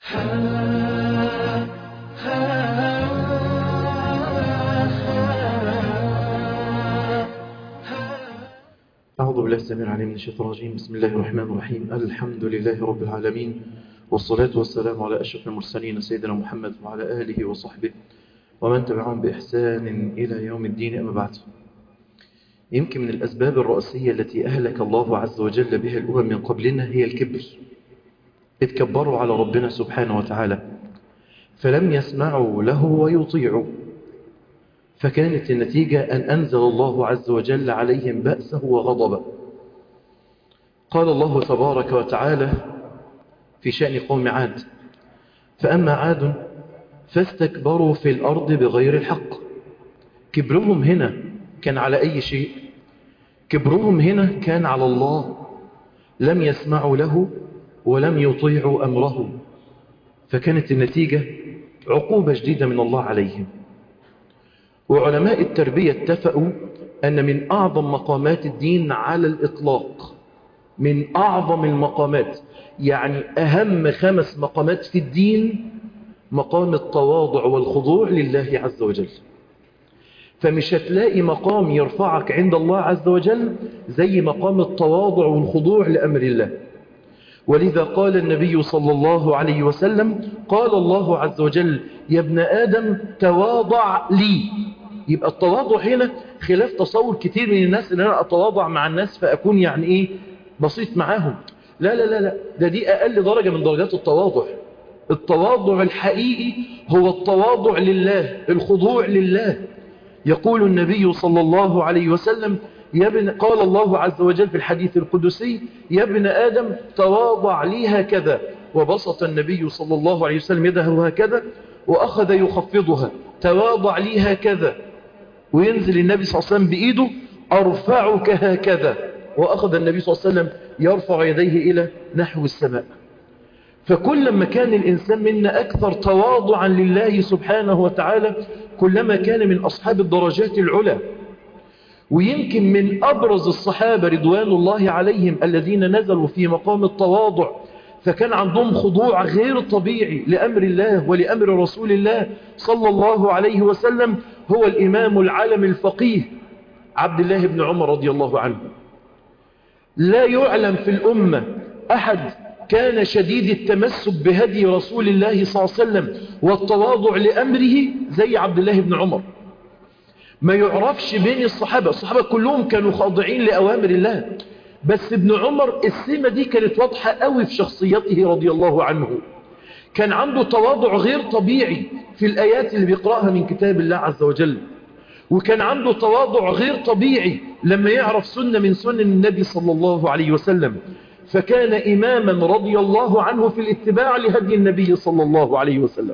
أعوذ بالله السميع العليم من الشيطان الرجيم بسم الله الرحمن الرحيم الحمد لله رب العالمين والصلاة والسلام على أشرف المرسلين سيدنا محمد وعلى آله وصحبه ومن تبعهم بإحسان إلى يوم الدين أما بعد يمكن من الأسباب الرئيسية التي أهلك الله عز وجل بها الأمم من قبلنا هي الكبر اتكبروا على ربنا سبحانه وتعالى فلم يسمعوا له ويطيعوا فكانت النتيجة أن أنزل الله عز وجل عليهم بأسه وغضبه قال الله تبارك وتعالى في شأن قوم عاد فأما عاد فاستكبروا في الأرض بغير الحق كبرهم هنا كان على أي شيء كبرهم هنا كان على الله لم يسمعوا له ولم يطيعوا أمره فكانت النتيجة عقوبة جديدة من الله عليهم وعلماء التربية اتفقوا أن من أعظم مقامات الدين على الإطلاق من أعظم المقامات يعني أهم خمس مقامات في الدين مقام التواضع والخضوع لله عز وجل فمش هتلاقي مقام يرفعك عند الله عز وجل زي مقام التواضع والخضوع لأمر الله ولذا قال النبي صلى الله عليه وسلم قال الله عز وجل يا ابن آدم تواضع لي يبقى التواضع هنا خلاف تصور كتير من الناس ان انا اتواضع مع الناس فاكون يعني ايه بسيط معاهم لا لا لا لا ده دي اقل درجة من درجات التواضع التواضع الحقيقي هو التواضع لله الخضوع لله يقول النبي صلى الله عليه وسلم يا ابن قال الله عز وجل في الحديث القدسي يا ابن آدم تواضع لي هكذا وبسط النبي صلى الله عليه وسلم يده هكذا وأخذ يخفضها تواضع لي هكذا وينزل النبي صلى الله عليه وسلم بإيده أرفعك هكذا وأخذ النبي صلى الله عليه وسلم يرفع يديه إلى نحو السماء فكلما كان الإنسان منا أكثر تواضعا لله سبحانه وتعالى كلما كان من أصحاب الدرجات العلى ويمكن من أبرز الصحابة رضوان الله عليهم الذين نزلوا في مقام التواضع فكان عندهم خضوع غير طبيعي لأمر الله ولأمر رسول الله صلى الله عليه وسلم هو الإمام العالم الفقيه عبد الله بن عمر رضي الله عنه لا يعلم في الأمة أحد كان شديد التمسك بهدي رسول الله صلى الله عليه وسلم والتواضع لأمره زي عبد الله بن عمر ما يعرفش بين الصحابة الصحابة كلهم كانوا خاضعين لأوامر الله بس ابن عمر السمة دي كانت واضحة قوي في شخصيته رضي الله عنه كان عنده تواضع غير طبيعي في الآيات اللي بيقرأها من كتاب الله عز وجل وكان عنده تواضع غير طبيعي لما يعرف سنة من سنن النبي صلى الله عليه وسلم فكان إماما رضي الله عنه في الاتباع لهدي النبي صلى الله عليه وسلم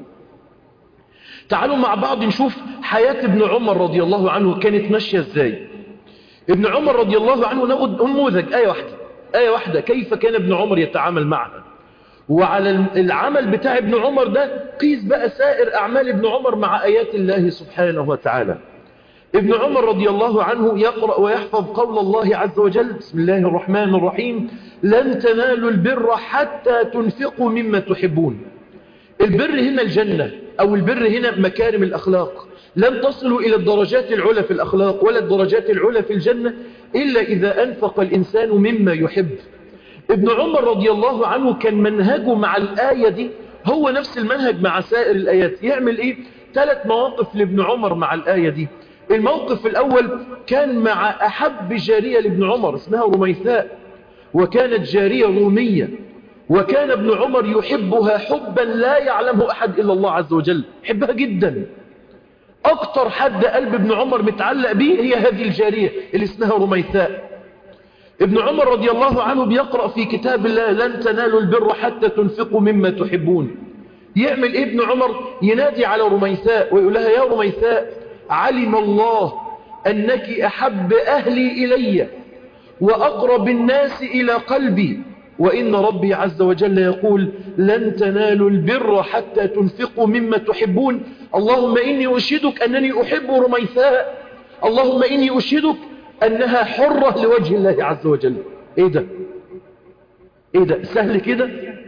تعالوا مع بعض نشوف حياة ابن عمر رضي الله عنه كانت ماشية ازاي ابن عمر رضي الله عنه ناخد نموذج آية واحدة آية واحدة كيف كان ابن عمر يتعامل معها وعلى العمل بتاع ابن عمر ده قيس بقى سائر أعمال ابن عمر مع آيات الله سبحانه وتعالى ابن عمر رضي الله عنه يقرأ ويحفظ قول الله عز وجل بسم الله الرحمن الرحيم لن تنالوا البر حتى تنفقوا مما تحبون البر هنا الجنة أو البر هنا مكارم الأخلاق لن تصلوا إلى الدرجات العلى في الأخلاق ولا الدرجات العلى في الجنة إلا إذا أنفق الإنسان مما يحب ابن عمر رضي الله عنه كان منهجه مع الآية دي هو نفس المنهج مع سائر الآيات يعمل إيه؟ ثلاث مواقف لابن عمر مع الآية دي الموقف الأول كان مع أحب جارية لابن عمر اسمها رميثاء وكانت جارية رومية وكان ابن عمر يحبها حبا لا يعلمه أحد إلا الله عز وجل يحبها جدا أكتر حد قلب ابن عمر متعلق به هي هذه الجارية اللي اسمها رميثاء ابن عمر رضي الله عنه بيقرأ في كتاب الله لن تنالوا البر حتى تنفقوا مما تحبون يعمل إيه ابن عمر ينادي على رميثاء ويقول لها يا رميثاء علم الله أنك أحب أهلي إلي وأقرب الناس إلى قلبي وإن ربي عز وجل يقول لن تنالوا البر حتى تنفقوا مما تحبون اللهم إني أشهدك أنني أحب رميثاء اللهم إني أشهدك أنها حرة لوجه الله عز وجل إيه ده إيه ده سهل كده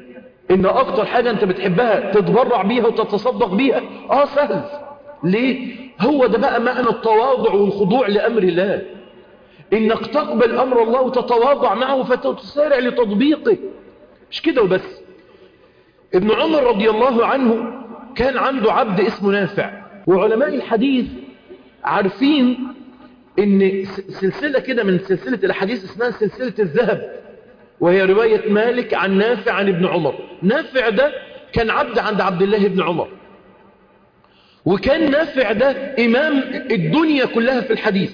ان اكتر حاجة انت بتحبها تتبرع بيها وتتصدق بيها اه سهل ليه هو ده بقى معنى التواضع والخضوع لامر الله انك تقبل امر الله وتتواضع معه فتسارع لتطبيقه مش كده وبس ابن عمر رضي الله عنه كان عنده عبد اسمه نافع وعلماء الحديث عارفين ان سلسلة كده من سلسلة الحديث اسمها سلسلة الذهب وهي رواية مالك عن نافع عن ابن عمر نافع ده كان عبد عند عبد الله بن عمر وكان نافع ده إمام الدنيا كلها في الحديث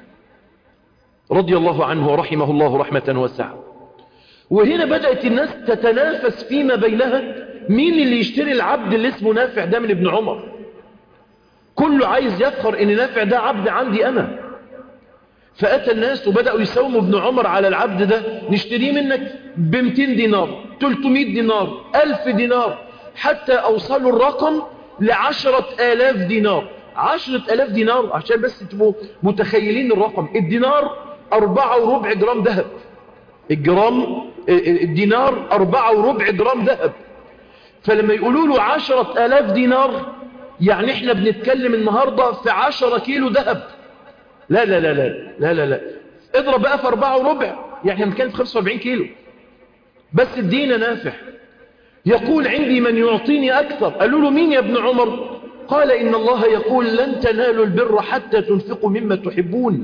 رضي الله عنه ورحمه الله رحمة واسعة وهنا بدأت الناس تتنافس فيما بينها مين اللي يشتري العبد اللي اسمه نافع ده من ابن عمر كله عايز يفخر ان نافع ده عبد عندي انا فأتى الناس وبدأوا يساوموا ابن عمر على العبد ده نشتريه منك ب 200 دينار 300 دينار 1000 دينار حتى أوصلوا الرقم لعشرة آلاف دينار عشرة آلاف دينار عشان بس تبقوا متخيلين الرقم الدينار أربعة وربع جرام ذهب الجرام الدينار أربعة وربع جرام ذهب فلما يقولوا له عشرة آلاف دينار يعني احنا بنتكلم النهاردة في عشرة كيلو ذهب لا لا لا لا لا لا لا اضرب بقى في أربعة وربع يعني هنتكلم في 45 كيلو بس الدين نافع يقول عندي من يعطيني أكثر قالوا له مين يا ابن عمر قال إن الله يقول لن تنالوا البر حتى تنفقوا مما تحبون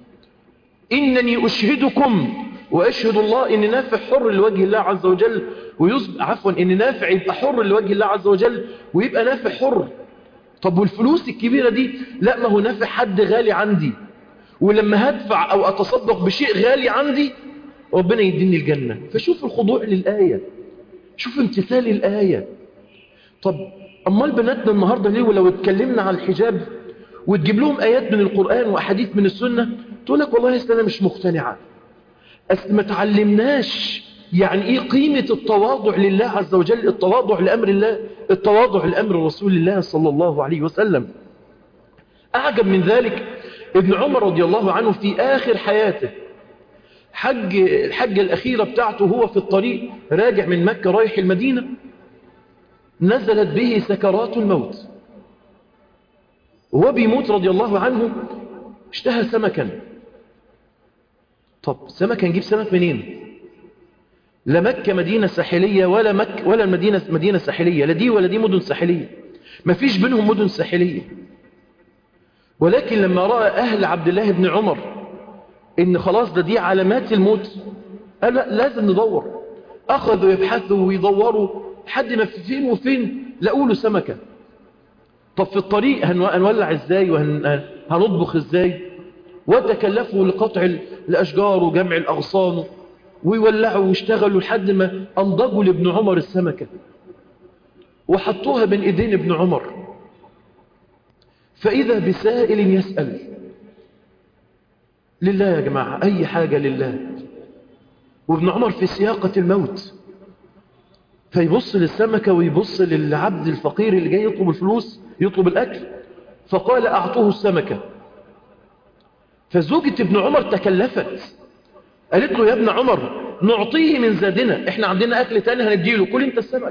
إنني أشهدكم وأشهد الله إن نافع حر لوجه الله عز وجل ويصبح عفوا إن نافع يبقى حر لوجه الله عز وجل ويبقى نافع حر طب والفلوس الكبيرة دي لا ما هو نافع حد غالي عندي ولما هدفع أو أتصدق بشيء غالي عندي ربنا يديني الجنة فشوف الخضوع للآية شوف امتثال الآية طب أمال بناتنا النهاردة ليه ولو اتكلمنا عن الحجاب وتجيب لهم آيات من القرآن وأحاديث من السنة تقول لك والله أصل أنا مش مقتنعة أصل ما تعلمناش يعني إيه قيمة التواضع لله عز وجل التواضع لأمر الله التواضع لأمر رسول الله صلى الله عليه وسلم أعجب من ذلك ابن عمر رضي الله عنه في آخر حياته حج الحجة الأخيرة بتاعته هو في الطريق راجع من مكة رايح المدينة نزلت به سكرات الموت وهو بيموت رضي الله عنه اشتهى سمكا طب سمكا نجيب سمك منين لا مكة مدينة ساحلية ولا مك ولا المدينة مدينة ساحلية لا دي ولا دي مدن ساحلية ما فيش بينهم مدن ساحلية ولكن لما رأى أهل عبد الله بن عمر إن خلاص ده دي علامات الموت قال لا لازم ندور أخذوا يبحثوا ويدوروا حد ما في فين وفين لقوا له سمكة طب في الطريق هنولع ازاي وهنطبخ ازاي وتكلفوا لقطع الأشجار وجمع الأغصان ويولعوا واشتغلوا لحد ما أنضجوا لابن عمر السمكة وحطوها بين إيدين ابن عمر فإذا بسائل يسأل لله يا جماعة أي حاجة لله وابن عمر في سياقة الموت فيبص للسمكة ويبص للعبد الفقير اللي جاي يطلب الفلوس يطلب الأكل فقال أعطوه السمكة فزوجة ابن عمر تكلفت قالت له يا ابن عمر نعطيه من زادنا احنا عندنا أكل تاني هنديله كل انت السمك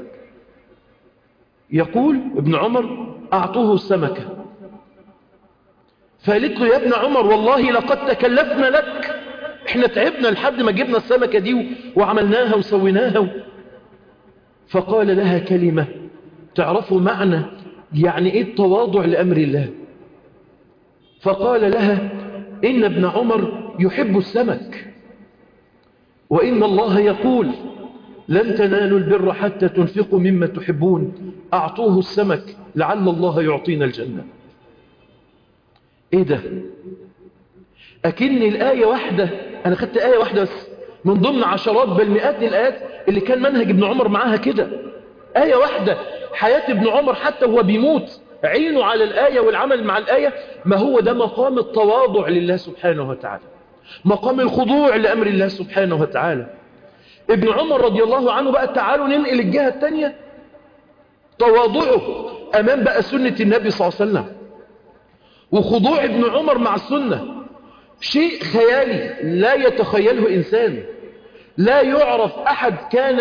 يقول ابن عمر أعطوه السمكة فقالت له يا ابن عمر والله لقد تكلفنا لك احنا تعبنا لحد ما جبنا السمكة دي وعملناها وسويناها فقال لها كلمة تعرفوا معنى يعني ايه التواضع لأمر الله فقال لها إن ابن عمر يحب السمك وإن الله يقول لن تنالوا البر حتى تنفقوا مما تحبون أعطوه السمك لعل الله يعطينا الجنة إيه ده أكن الآية واحدة أنا خدت آية واحدة بس من ضمن عشرات بل مئات الآيات اللي كان منهج ابن عمر معاها كده آية واحدة حياة ابن عمر حتى هو بيموت عينه على الآية والعمل مع الآية ما هو ده مقام التواضع لله سبحانه وتعالى مقام الخضوع لأمر الله سبحانه وتعالى ابن عمر رضي الله عنه بقى تعالوا ننقل الجهة الثانية تواضعه أمام بقى سنة النبي صلى الله عليه وسلم وخضوع ابن عمر مع السنة شيء خيالي لا يتخيله إنسان لا يعرف أحد كان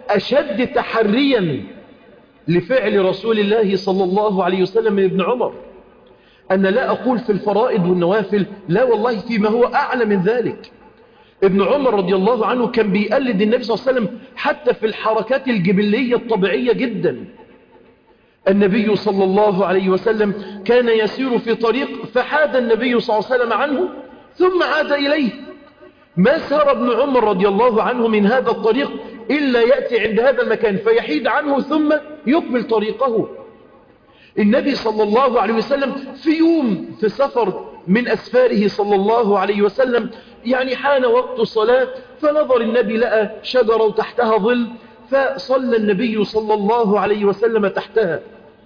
أشد تحريا لفعل رسول الله صلى الله عليه وسلم من ابن عمر أنا لا أقول في الفرائض والنوافل لا والله فيما هو أعلى من ذلك ابن عمر رضي الله عنه كان بيقلد النبي صلى الله عليه وسلم حتى في الحركات الجبلية الطبيعية جدا النبي صلى الله عليه وسلم كان يسير في طريق فحاد النبي صلى الله عليه وسلم عنه ثم عاد إليه ما سار ابن عمر رضي الله عنه من هذا الطريق إلا يأتي عند هذا المكان فيحيد عنه ثم يقبل طريقه النبي صلى الله عليه وسلم في يوم في سفر من أسفاره صلى الله عليه وسلم يعني حان وقت الصلاة فنظر النبي لقى شجرة تحتها ظل فصلى النبي صلى الله عليه وسلم تحتها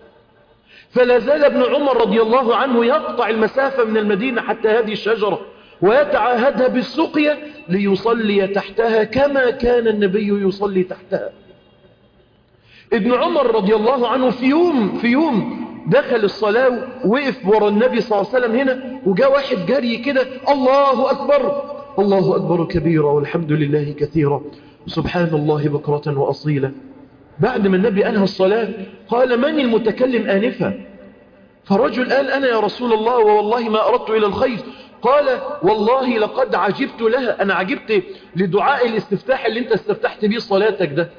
فلا زال ابن عمر رضي الله عنه يقطع المسافة من المدينة حتى هذه الشجرة ويتعاهدها بالسقية ليصلي تحتها كما كان النبي يصلي تحتها ابن عمر رضي الله عنه في يوم في يوم دخل الصلاة وقف ورا النبي صلى الله عليه وسلم هنا وجاء واحد جري كده الله أكبر الله أكبر كبيرا والحمد لله كثيرا سبحان الله بكرة وأصيلا بعد ما النبي أنهى الصلاة قال من المتكلم آنفا فرجل قال أنا يا رسول الله والله ما أردت إلى الخير قال والله لقد عجبت لها أنا عجبت لدعاء الاستفتاح اللي انت استفتحت به صلاتك ده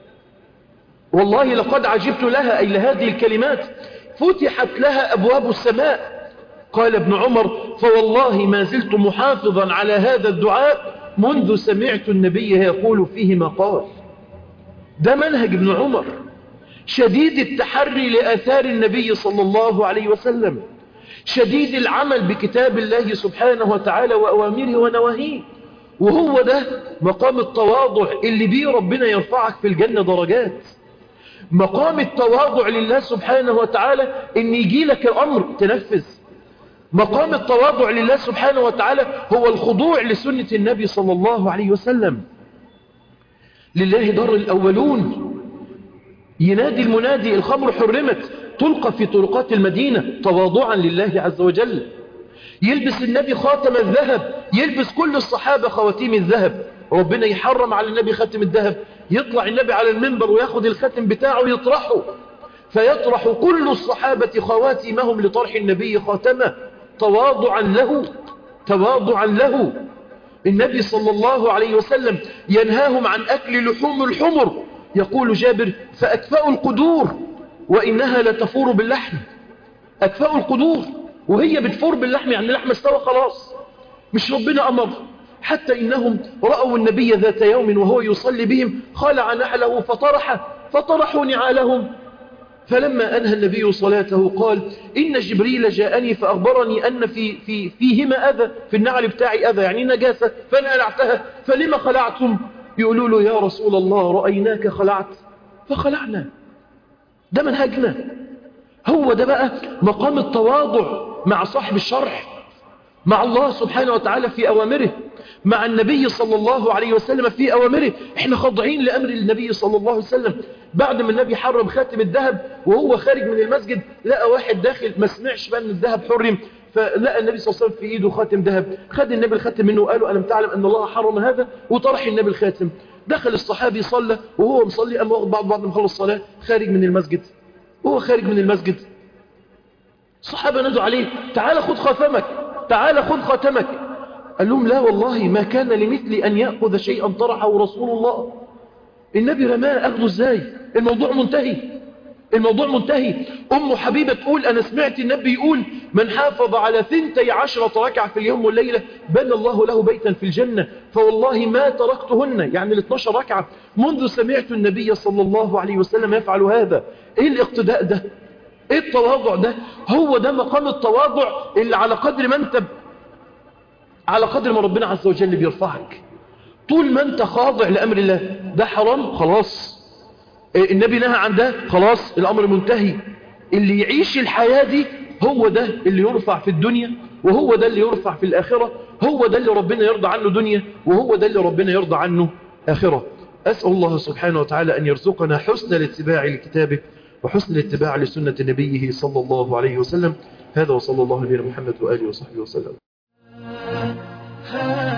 والله لقد عجبت لها أي لهذه الكلمات فتحت لها أبواب السماء قال ابن عمر فوالله ما زلت محافظا على هذا الدعاء منذ سمعت النبي يقول فيه ما قال ده منهج ابن عمر شديد التحري لآثار النبي صلى الله عليه وسلم شديد العمل بكتاب الله سبحانه وتعالى وأوامره ونواهيه وهو ده مقام التواضع اللي بيه ربنا يرفعك في الجنة درجات مقام التواضع لله سبحانه وتعالى ان يجي لك الأمر تنفذ مقام التواضع لله سبحانه وتعالى هو الخضوع لسنة النبي صلى الله عليه وسلم لله در الأولون ينادي المنادي الخمر حرمت تلقى في طرقات المدينة تواضعا لله عز وجل يلبس النبي خاتم الذهب يلبس كل الصحابة خواتيم الذهب ربنا يحرم على النبي خاتم الذهب يطلع النبي على المنبر وياخد الختم بتاعه ويطرحه فيطرح كل الصحابة خواتمهم لطرح النبي خاتمه تواضعا له تواضعا له النبي صلى الله عليه وسلم ينهاهم عن أكل لحوم الحمر يقول جابر فأكفأوا القدور وإنها لتفور باللحم أكفأوا القدور وهي بتفور باللحم يعني اللحم استوى خلاص مش ربنا أمر حتى إنهم رأوا النبي ذات يوم وهو يصلي بهم خلع نحله فطرح فطرحوا نعالهم فلما أنهى النبي صلاته قال إن جبريل جاءني فأخبرني أن في في فيهما أذى في النعل بتاعي أذى يعني نجاسة فأنا ألعتها فلما خلعتم يقولوا له يا رسول الله رأيناك خلعت فخلعنا ده منهجنا هو ده بقى مقام التواضع مع صاحب الشرح مع الله سبحانه وتعالى في أوامره مع النبي صلى الله عليه وسلم في أوامره احنا خاضعين لأمر النبي صلى الله عليه وسلم بعد ما النبي حرم خاتم الذهب وهو خارج من المسجد لقى واحد داخل ما سمعش بقى ان الذهب حرم فلقى النبي صلى الله عليه وسلم في ايده خاتم ذهب خد النبي الخاتم منه وقالوا ألم تعلم أن الله حرم هذا وطرح النبي الخاتم دخل الصحابي صلى وهو مصلي أما بعد بعد ما خلص الصلاة خارج من المسجد وهو خارج من المسجد الصحابة نادوا عليه تعال خذ خاتمك تعال خذ خاتمك قال لهم لا والله ما كان لمثلي أن يأخذ شيئا طرحه رسول الله النبي رماه أخذه ازاي الموضوع منتهي الموضوع منتهي أم حبيبة تقول أنا سمعت النبي يقول من حافظ على ثنتي عشرة ركعة في اليوم والليلة بنى الله له بيتا في الجنة فوالله ما تركتهن يعني ال 12 ركعة منذ سمعت النبي صلى الله عليه وسلم يفعل هذا ايه الاقتداء ده ايه التواضع ده هو ده مقام التواضع اللي على قدر ما انت على قدر ما ربنا عز وجل بيرفعك طول ما انت خاضع لأمر الله ده حرام خلاص النبي نهى عن ده خلاص الأمر منتهي اللي يعيش الحياة دي هو ده اللي يرفع في الدنيا وهو ده اللي يرفع في الآخرة هو ده اللي ربنا يرضى عنه دنيا وهو ده اللي ربنا يرضى عنه آخرة أسأل الله سبحانه وتعالى أن يرزقنا حسن الاتباع لكتابه وحسن الاتباع لسنة نبيه صلى الله عليه وسلم هذا وصلى الله عليه محمد وآله وصحبه وسلم